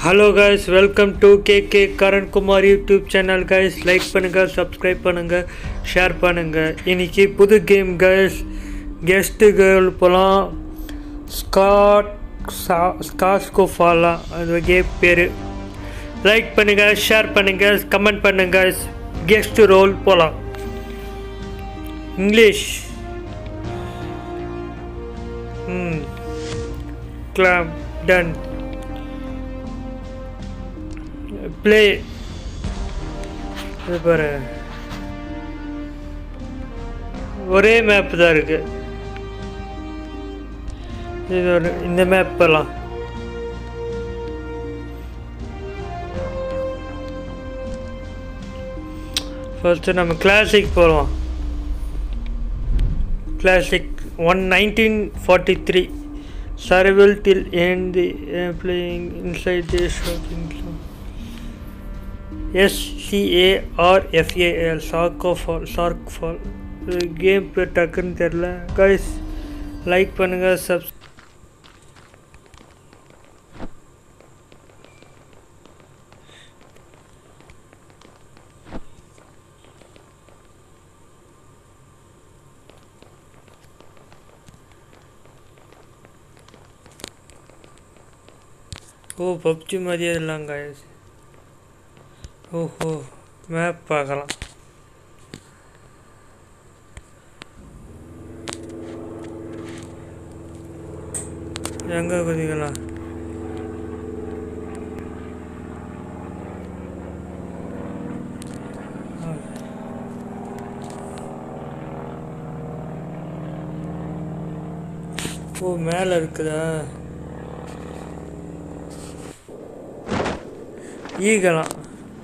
hello guys welcome to K K Karan Kumar YouTube channel guys like பண்ணுங்கள் subscribe பண்ணுங்கள் share பண்ணுங்கள் இன்னைக்கு புது கேம் கைஸ் கெஸ்ட்டுகள் போகலாம் ஸ்காட் ஸ்காஸ்கோஃபாலா அந்த கேம் பேர் லைக் பண்ணுங்கள் ஷேர் பண்ணுங்கள் கமெண்ட் பண்ணுங்கள் கெஸ்ட் ரோல் போகலாம் இங்கிலீஷ் ம் கிளாம் டன் ப்ளே இது பாரு ஒரே மேப் தான் இருக்கு இது ஒரு இந்த மேப்பெல்லாம் ஃபர்ஸ்ட்டு நம்ம கிளாசிக் போகலாம் classic one nineteen forty three survival till end the uh, playing inside the shopping S C A R F A L Scarfall Scarfall game பேர் டக்குன்னு தெரில கைஸ் லைக் பண்ணுங்கள் சப்ஸ் ஓ பப்ஜி மாதிரியே இதெல்லாம் கைஸ் ஓஹோ மேப் பார்க்கலாம் எங்கே குதிக்கலாம் ஓ மேலே இருக்குதா ஈகலாம்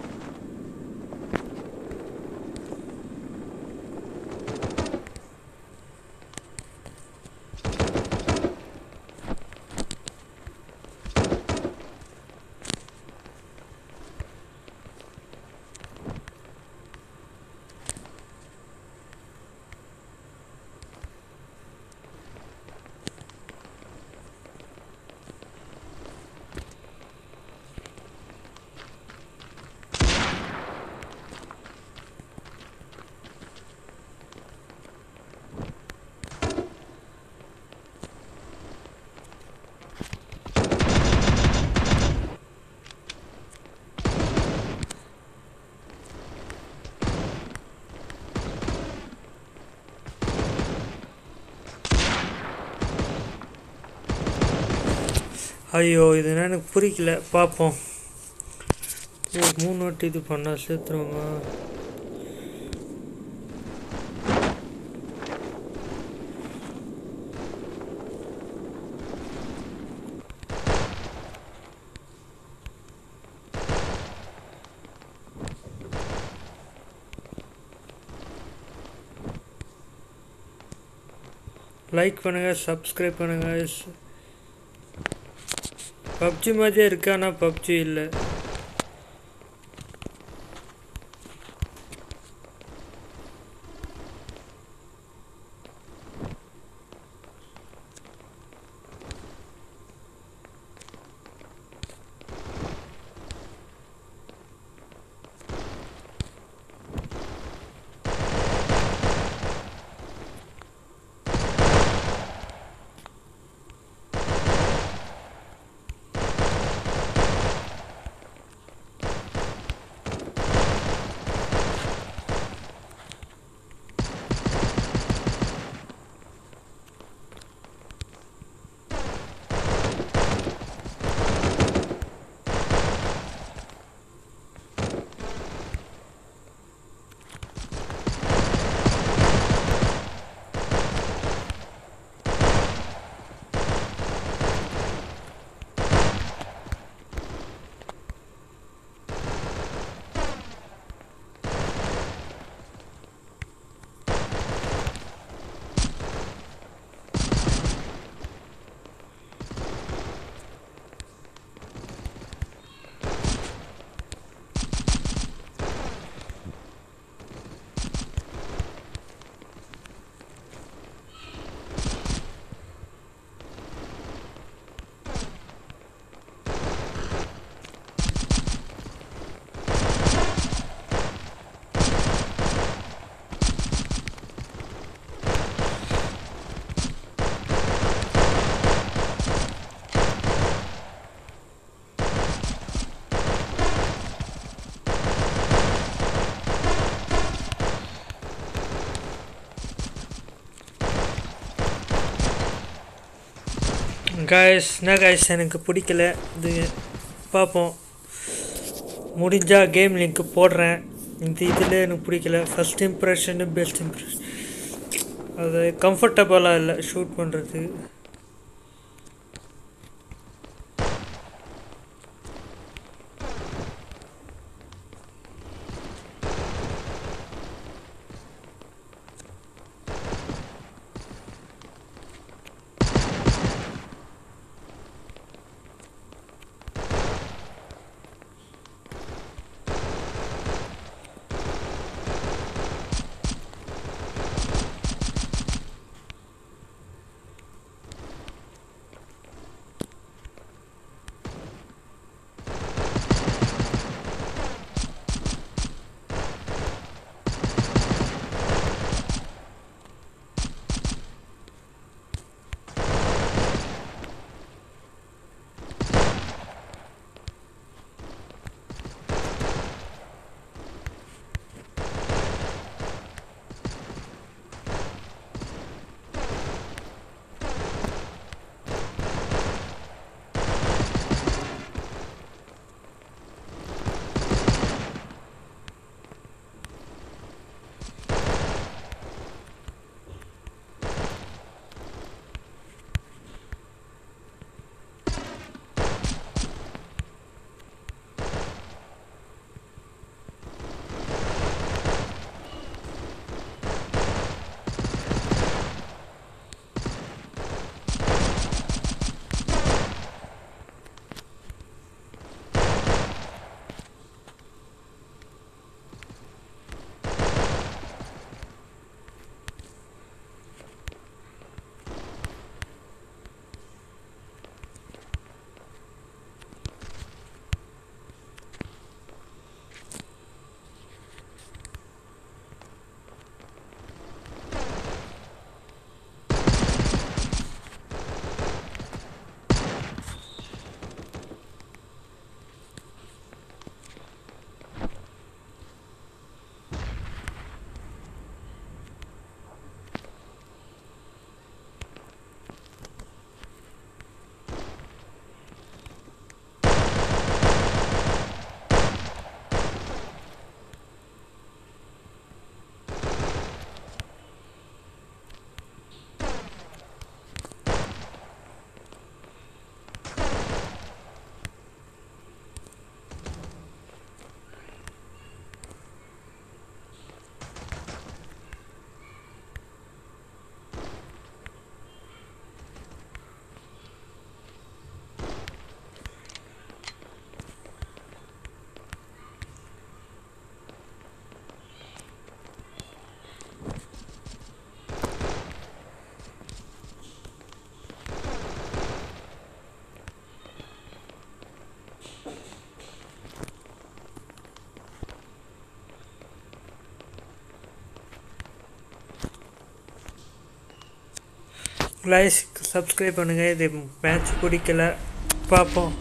ஐயோ இது என்ன எனக்கு பிடிக்கல பார்ப்போம் ஓ மூணு வாட்டி இது பண்ணால் சேர்த்துருவாங்க லைக் பண்ணுங்கள் சப்ஸ்கிரைப் பண்ணுங்கள் பப்ஜி மாதிரியே இருக்கு ஆனால் பப்ஜி இல்லை காய்ஸ் என்ன காய்ஸ் எனக்கு பிடிக்கல இது பார்ப்போம் முடிஞ்சால் கேம் லிங்க் போடுறேன் இந்த இதில் எனக்கு பிடிக்கல ஃபஸ்ட் இம்ப்ரெஷனு பெஸ்ட் இம்ப்ரெஷன் அது கம்ஃபர்டபுளாக இல்லை ஷூட் பண்ணுறது லைஸ் சப்ஸ்கிரைப் பண்ணுங்கள் இது மேட்ச் பிடிக்கல பார்ப்போம்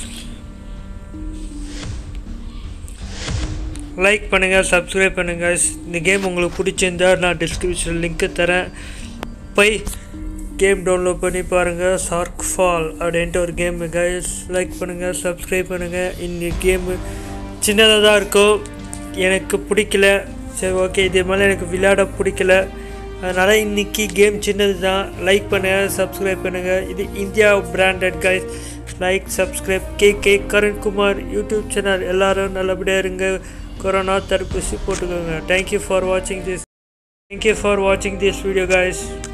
லைக் பண்ணுங்கள் சப்ஸ்கிரைப் பண்ணுங்கள் இந்த கேம் உங்களுக்கு பிடிச்சிருந்தா நான் டிஸ்கிரிப்ஷன் லிங்க்கு தரேன் போய் கேம் டவுன்லோட் பண்ணி பாருங்கள் சார்க் ஃபால் அப்படின்ட்டு ஒரு கேம் கைஸ் லைக் பண்ணுங்கள் சப்ஸ்கிரைப் பண்ணுங்கள் இந்த கேமு சின்னதாக தான் இருக்கும் எனக்கு பிடிக்கல சரி ஓகே இதே மாதிரி எனக்கு விளையாட பிடிக்கல அதனால் இன்றைக்கி கேம் சின்னது தான் லைக் பண்ணுங்கள் சப்ஸ்கிரைப் பண்ணுங்கள் இது India branded guys like subscribe K K Karan Kumar YouTube channel எல்லோரும் நல்லபடியாக இருங்க கொரோனா தடுப்பூசி போட்டுக்கோங்க தேங்க்யூ ஃபார் வாட்சிங் திஸ் தேங்க்யூ ஃபார் வாட்சிங் திஸ் வீடியோ கைஸ்